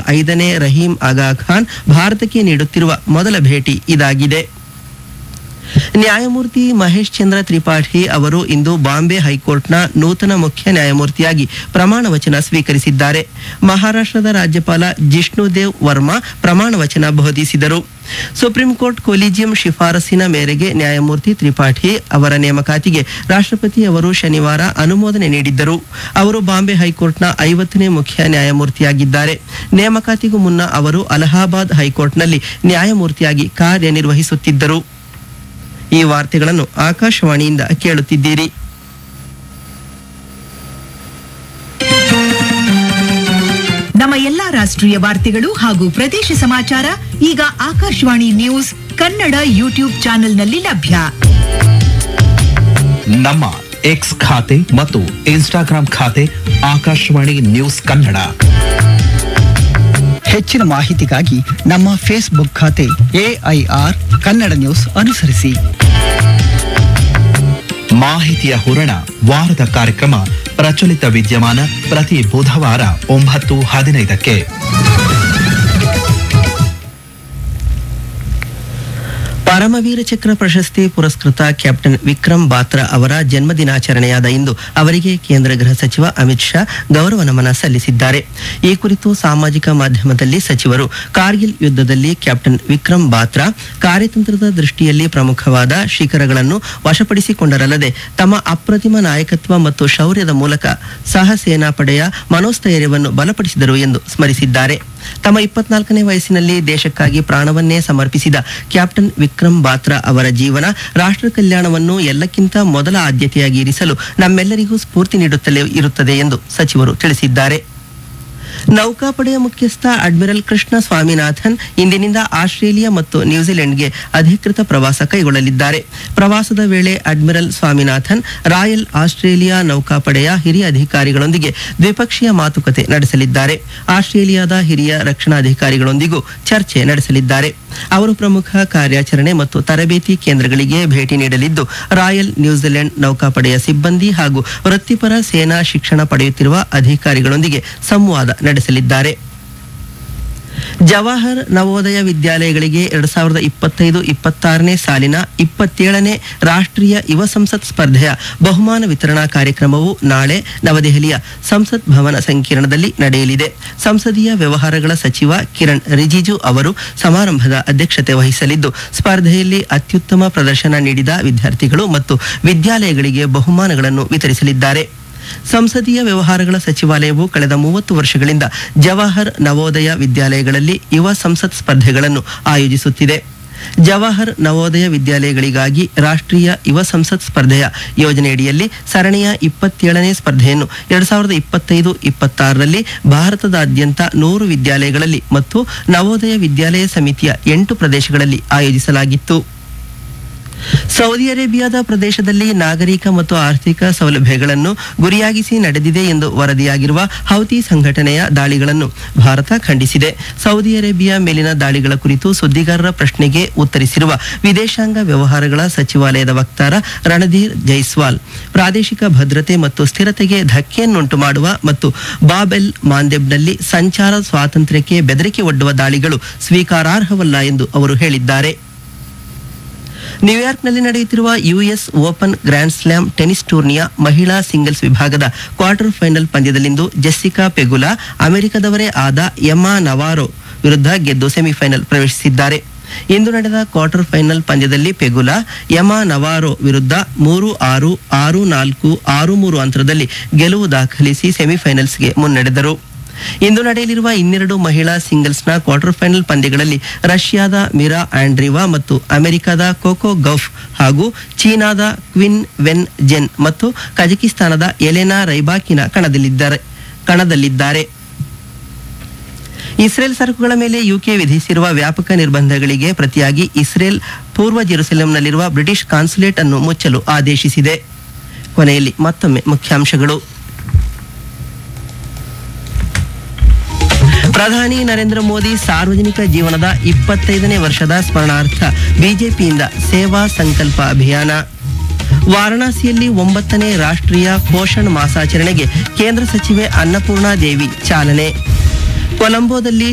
ಐದನೇ ರಹೀಂ ಆಗಾ ಖಾನ್ ಭಾರತಕ್ಕೆ ನೀಡುತ್ತಿರುವ ಮೊದಲ ಭೇಟಿ ಇದಾಗಿದೆ ನ್ಯಾಯಮೂರ್ತಿ ಮಹೇಶ್ ಚಂದ್ರ ತ್ರಿಪಾಠಿ ಅವರು ಇಂದು ಬಾಂಬೆ ಹೈಕೋರ್ಟ್ನ ನೂತನ ಮುಖ್ಯ ನ್ಯಾಯಮೂರ್ತಿಯಾಗಿ ಪ್ರಮಾಣ ವಚನ ಸ್ವೀಕರಿಸಿದ್ದಾರೆ ಮಹಾರಾಷ್ಟ್ರದ ರಾಜ್ಯಪಾಲ ಜಿಷ್ಣುದೇವ್ ವರ್ಮಾ ಪ್ರಮಾಣ ವಚನ ಬೋಧಿಸಿದರು ಸುಪ್ರೀಂ ಕೋರ್ಟ್ ಕೊಲಿಜಿಯಂ ಶಿಫಾರಸಿನ ಮೇರೆಗೆ ನ್ಯಾಯಮೂರ್ತಿ ತ್ರಿಪಾಠಿ ಅವರ ನೇಮಕಾತಿಗೆ ರಾಷ್ಟ್ರಪತಿ ಅವರು ಶನಿವಾರ ಅನುಮೋದನೆ ನೀಡಿದ್ದರು ಅವರು ಬಾಂಬೆ ಹೈಕೋರ್ಟ್ನ ಐವತ್ತನೇ ಮುಖ್ಯ ನ್ಯಾಯಮೂರ್ತಿಯಾಗಿದ್ದಾರೆ ನೇಮಕಾತಿಗೂ ಮುನ್ನ ಅವರು ಅಲಹಾಬಾದ್ ಹೈಕೋರ್ಟ್ನಲ್ಲಿ ನ್ಯಾಯಮೂರ್ತಿಯಾಗಿ ಕಾರ್ಯನಿರ್ವಹಿಸುತ್ತಿದ್ದರು ಈ ವಾರ್ತೆಗಳನ್ನು ಆಕಾಶವಾಣಿಯಿಂದ ಕೇಳುತ್ತಿದ್ದೀರಿ ನಮ್ಮ ಎಲ್ಲಾ ರಾಷ್ಟ್ರೀಯ ವಾರ್ತೆಗಳು ಹಾಗೂ ಪ್ರದೇಶ ಸಮಾಚಾರ ಈಗ ಆಕಾಶವಾಣಿ ನ್ಯೂಸ್ ಕನ್ನಡ ಯೂಟ್ಯೂಬ್ ಚಾನೆಲ್ನಲ್ಲಿ ಲಭ್ಯ ನಮ್ಮ ಎಕ್ಸ್ ಖಾತೆ ಮತ್ತು ಇನ್ಸ್ಟಾಗ್ರಾಂ ಖಾತೆ ಆಕಾಶವಾಣಿ ನ್ಯೂಸ್ ಕನ್ನಡ ಹೆಚ್ಚಿನ ಮಾಹಿತಿಗಾಗಿ ನಮ್ಮ ಫೇಸ್ಬುಕ್ ಖಾತೆ ಎಐಆರ್ ಕನ್ನಡ ನ್ಯೂಸ್ ಅನುಸರಿಸಿ ಮಾಹಿತಿಯ ಹೂರಣ ವಾರದ ಕಾರ್ಯಕ್ರಮ ಪ್ರಚಲಿತ ವಿದ್ಯಮಾನ ಪ್ರತಿ ಬುಧವಾರ ಒಂಬತ್ತು ಹದಿನೈದಕ್ಕೆ ಪರಮವೀರ ಚಕ್ರ ಪ್ರಶಸ್ತಿ ಪುರಸ್ಕೃತ ಕ್ಯಾಪ್ಟನ್ ವಿಕ್ರಮ್ ಬಾತ್ರಾ ಅವರ ಜನ್ಮದಿನಾಚರಣೆಯಾದ ಇಂದು ಅವರಿಗೆ ಕೇಂದ್ರ ಗೃಹ ಸಚಿವ ಅಮಿತ್ ಶಾ ಗೌರವ ನಮನ ಸಲ್ಲಿಸಿದ್ದಾರೆ ಈ ಕುರಿತು ಸಾಮಾಜಿಕ ಮಾಧ್ಯಮದಲ್ಲಿ ಸಚಿವರು ಕಾರ್ಗಿಲ್ ಯುದ್ಧದಲ್ಲಿ ಕ್ಯಾಪ್ಟನ್ ವಿಕ್ರಮ್ ಬಾತ್ರಾ ಕಾರ್ಯತಂತ್ರದ ದೃಷ್ಟಿಯಲ್ಲಿ ಪ್ರಮುಖವಾದ ಶಿಖರಗಳನ್ನು ವಶಪಡಿಸಿಕೊಂಡರಲ್ಲದೆ ತಮ್ಮ ಅಪ್ರತಿಮ ನಾಯಕತ್ವ ಮತ್ತು ಶೌರ್ಯದ ಮೂಲಕ ಸಹ ಸೇನಾಪಡೆಯ ಮನೋಸ್ಥೈರ್ಯವನ್ನು ಬಲಪಡಿಸಿದರು ಎಂದು ಸ್ಮರಿಸಿದ್ದಾರೆ ತಮ್ಮ ಇಪ್ಪತ್ನಾಲ್ಕನೇ ವಯಸ್ಸಿನಲ್ಲಿ ದೇಶಕ್ಕಾಗಿ ಪ್ರಾಣವನ್ನೇ ಸಮರ್ಪಿಸಿದ ಕ್ಯಾಪ್ಟನ್ ವಿಕ್ರಮ್ ಬಾತ್ರಾ ಅವರ ಜೀವನ ರಾಷ್ಟ್ರ ಕಲ್ಯಾಣವನ್ನು ಎಲ್ಲಕ್ಕಿಂತ ಮೊದಲ ಆದ್ಯತೆಯಾಗಿ ಇರಿಸಲು ನಮ್ಮೆಲ್ಲರಿಗೂ ಸ್ಫೂರ್ತಿ ನೀಡುತ್ತಲೇ ಇರುತ್ತದೆ ಎಂದು ಸಚಿವರು ತಿಳಿಸಿದ್ದಾರೆ ನೌಕಾಪಡೆಯ ಮುಖ್ಯಸ್ಥ ಅಡ್ಮಿರಲ್ ಕೃಷ್ಣ ಸ್ವಾಮಿನಾಥನ್ ಇಂದಿನಿಂದ ಆಸ್ಟ್ರೇಲಿಯಾ ಮತ್ತು ನ್ಯೂಜಿಲೆಂಡ್ಗೆ ಅಧಿಕೃತ ಪ್ರವಾಸ ಕೈಗೊಳ್ಳಲಿದ್ದಾರೆ ಪ್ರವಾಸದ ವೇಳೆ ಅಡ್ಮಿರಲ್ ಸ್ವಾಮಿನಾಥನ್ ರಾಯಲ್ ಆಸ್ಟ್ರೇಲಿಯಾ ನೌಕಾಪಡೆಯ ಹಿರಿಯ ಅಧಿಕಾರಿಗಳೊಂದಿಗೆ ದ್ವಿಪಕ್ಷೀಯ ಮಾತುಕತೆ ನಡೆಸಲಿದ್ದಾರೆ ಆಸ್ಟ್ರೇಲಿಯಾದ ಹಿರಿಯ ರಕ್ಷಣಾಧಿಕಾರಿಗಳೊಂದಿಗೂ ಚರ್ಚೆ ನಡೆಸಲಿದ್ದಾರೆ ಅವರು ಪ್ರಮುಖ ಕಾರ್ಯಾಚರಣೆ ಮತ್ತು ತರಬೇತಿ ಕೇಂದ್ರಗಳಿಗೆ ಭೇಟಿ ನೀಡಲಿದ್ದು ರಾಯಲ್ ನ್ಯೂಜಿಲೆಂಡ್ ನೌಕಾಪಡೆಯ ಸಿಬ್ಬಂದಿ ಹಾಗೂ ವೃತ್ತಿಪರ ಸೇನಾ ಶಿಕ್ಷಣ ಪಡೆಯುತ್ತಿರುವ ಅಧಿಕಾರಿಗಳೊಂದಿಗೆ ಸಂವಾದ ನಡೆಸಲಿದ್ದಾರೆ ಜವಾಹರ್ ನವೋದಯ ವಿದ್ಯಾಲಯಗಳಿಗೆ ಎರಡ್ ಸಾವಿರದ ಇಪ್ಪತ್ತೈದು ಇಪ್ಪತ್ತಾರನೇ ಸಾಲಿನ ಇಪ್ಪತ್ತೇಳನೇ ರಾಷ್ಟ್ರೀಯ ಯುವ ಸಂಸತ್ ಸ್ಪರ್ಧೆಯ ಬಹುಮಾನ ವಿತರಣಾ ಕಾರ್ಯಕ್ರಮವು ನಾಳೆ ನವದೆಹಲಿಯ ಸಂಸತ್ ಭವನ ಸಂಕೀರ್ಣದಲ್ಲಿ ನಡೆಯಲಿದೆ ಸಂಸದೀಯ ವ್ಯವಹಾರಗಳ ಸಚಿವ ಕಿರಣ್ ರಿಜಿಜು ಅವರು ಸಮಾರಂಭದ ಅಧ್ಯಕ್ಷತೆ ವಹಿಸಲಿದ್ದು ಸ್ಪರ್ಧೆಯಲ್ಲಿ ಅತ್ಯುತ್ತಮ ಪ್ರದರ್ಶನ ನೀಡಿದ ವಿದ್ಯಾರ್ಥಿಗಳು ಮತ್ತು ವಿದ್ಯಾಲಯಗಳಿಗೆ ಬಹುಮಾನಗಳನ್ನು ವಿತರಿಸಲಿದ್ದಾರೆ ಸಂಸದೀಯ ವ್ಯವಹಾರಗಳ ಸಚಿವಾಲಯವು ಕಳೆದ ಮೂವತ್ತು ವರ್ಷಗಳಿಂದ ಜವಾಹರ್ ನವೋದಯ ವಿದ್ಯಾಲಯಗಳಲ್ಲಿ ಯುವ ಸಂಸತ್ ಸ್ಪರ್ಧೆಗಳನ್ನು ಆಯೋಜಿಸುತ್ತಿದೆ ಜವಾಹರ್ ನವೋದಯ ವಿದ್ಯಾಲಯಗಳಿಗಾಗಿ ರಾಷ್ಟ್ರೀಯ ಯುವ ಸಂಸತ್ ಸ್ಪರ್ಧೆಯ ಯೋಜನೆಯಡಿಯಲ್ಲಿ ಸರಣಿಯ ಇಪ್ಪತ್ತೇಳನೇ ಸ್ಪರ್ಧೆಯನ್ನು ಎರಡ್ ಸಾವಿರದ ಇಪ್ಪತ್ತೈದು ಇಪ್ಪತ್ತಾರರಲ್ಲಿ ಭಾರತದಾದ್ಯಂತ ನೂರು ವಿದ್ಯಾಲಯಗಳಲ್ಲಿ ಮತ್ತು ನವೋದಯ ವಿದ್ಯಾಲಯ ಸಮಿತಿಯ ಎಂಟು ಪ್ರದೇಶಗಳಲ್ಲಿ ಆಯೋಜಿಸಲಾಗಿತ್ತು ಸೌದಿ ಅರೇಬಿಯಾದ ಪ್ರದೇಶದಲ್ಲಿ ನಾಗರಿಕ ಮತ್ತು ಆರ್ಥಿಕ ಸೌಲಭ್ಯಗಳನ್ನು ಗುರಿಯಾಗಿಸಿ ನಡೆದಿದೆ ಎಂದು ವರದಿಯಾಗಿರುವ ಹೌತಿ ಸಂಘಟನೆಯ ದಾಳಿಗಳನ್ನು ಭಾರತ ಖಂಡಿಸಿದೆ ಸೌದಿ ಅರೇಬಿಯಾ ಮೇಲಿನ ದಾಳಿಗಳ ಕುರಿತು ಸುದ್ದಿಗಾರರ ಪ್ರಶ್ನೆಗೆ ಉತ್ತರಿಸಿರುವ ವಿದೇಶಾಂಗ ವ್ಯವಹಾರಗಳ ಸಚಿವಾಲಯದ ವಕ್ತಾರ ರಣಧೀರ್ ಜೈಸ್ವಾಲ್ ಪ್ರಾದೇಶಿಕ ಭದ್ರತೆ ಮತ್ತು ಸ್ಥಿರತೆಗೆ ಧಕ್ಕೆಯನ್ನುಂಟು ಮಾಡುವ ಮತ್ತು ಬಾಬೆಲ್ ಮಾಂದೆಬ್ನಲ್ಲಿ ಸಂಚಾರ ಸ್ವಾತಂತ್ರ್ಯಕ್ಕೆ ಬೆದರಿಕೆ ಒಡ್ಡುವ ದಾಳಿಗಳು ಸ್ವೀಕಾರಾರ್ಹವಲ್ಲ ಎಂದು ಅವರು ಹೇಳಿದ್ದಾರೆ ನ್ಯೂಯಾರ್ಕ್ನಲ್ಲಿ ನಡೆಯುತ್ತಿರುವ US open grand slam tennis ಟೂರ್ನಿಯ ಮಹಿಳಾ ಸಿಂಗಲ್ಸ್ ವಿಭಾಗದ ಕ್ವಾರ್ಟರ್ ಫೈನಲ್ ಪಂದ್ಯದಲ್ಲಿಂದು ಜೆಸ್ಸಿಕಾ ಪೆಗುಲಾ ಅಮೆರಿಕದವರೇ ಆದ ಎಮಾ ನವಾರೋ ವಿರುದ್ಧ ಗೆದ್ದು ಸೆಮಿಫೈನಲ್ ಪ್ರವೇಶಿಸಿದ್ದಾರೆ ಇಂದು ನಡೆದ ಕ್ವಾರ್ಟರ್ ಫೈನಲ್ ಪಂದ್ಯದಲ್ಲಿ ಪೆಗುಲಾ ಯಮಾ ನವಾರೋ ವಿರುದ್ಧ ಮೂರು ಆರು ಆರು ನಾಲ್ಕು ಆರು ಮೂರು ಅಂತರದಲ್ಲಿ ಗೆಲುವು ದಾಖಲಿಸಿ ಸೆಮಿಫೈನಲ್ಸ್ಗೆ ಮುನ್ನಡೆದರು ಇಂದು ನಡೆಯಲಿರುವ ಇನ್ನೆರಡು ಮಹಿಳಾ ಸಿಂಗಲ್ಸ್ನ ಕ್ವಾರ್ಟರ್ ಫೈನಲ್ ಪಂದ್ಯಗಳಲ್ಲಿ ರಷ್ಯಾದ ಮಿರಾ ಆಂಡ್ರಿವಾ ಮತ್ತು ಅಮೆರಿಕದ ಕೋಕೋ ಗೌಫ್ ಹಾಗೂ ಚೀನಾದ ಕ್ವಿನ್ ವೆನ್ ಜೆನ್ ಮತ್ತು ಕಜಕಿಸ್ತಾನದ ಎಲೆನಾ ರೈಬಾಕಿನ ಕಣದಲ್ಲಿದ್ದಾರೆ ಕಣದಲ್ಲಿದ್ದಾರೆ ಇಸ್ರೇಲ್ ಸರಕುಗಳ ಮೇಲೆ ಯುಕೆ ವಿಧಿಸಿರುವ ವ್ಯಾಪಕ ನಿರ್ಬಂಧಗಳಿಗೆ ಪ್ರತಿಯಾಗಿ ಇಸ್ರೇಲ್ ಪೂರ್ವ ಜೆರುಸಲೆಂನಲ್ಲಿರುವ ಬ್ರಿಟಿಷ್ ಕಾನ್ಸುಲೇಟ್ ಅನ್ನು ಮುಚ್ಚಲು ಆದೇಶಿಸಿದೆ ಕೊನೆಯಲ್ಲಿ ಮತ್ತೊಮ್ಮೆ ಮುಖ್ಯಾಂಶಗಳು ಪ್ರಧಾನಿ ನರೇಂದ್ರ ಮೋದಿ ಸಾರ್ವಜನಿಕ ಜೀವನದ ಇಪ್ಪತ್ತೈದನೇ ವರ್ಷದ ಸ್ಮರಣಾರ್ಥ ಬಿಜೆಪಿಯಿಂದ ಸೇವಾ ಸಂಕಲ್ಪ ಅಭಿಯಾನ ವಾರಣಾಸಿಯಲ್ಲಿ ಒಂಬತ್ತನೇ ರಾಷ್ಟ್ರೀಯ ಪೋಷಣ್ ಮಾಸಾಚರಣೆಗೆ ಕೇಂದ್ರ ಸಚಿವೆ ಅನ್ನಪೂರ್ಣಾ ದೇವಿ ಚಾಲನೆ ಕೊಲಂಬೋದಲ್ಲಿ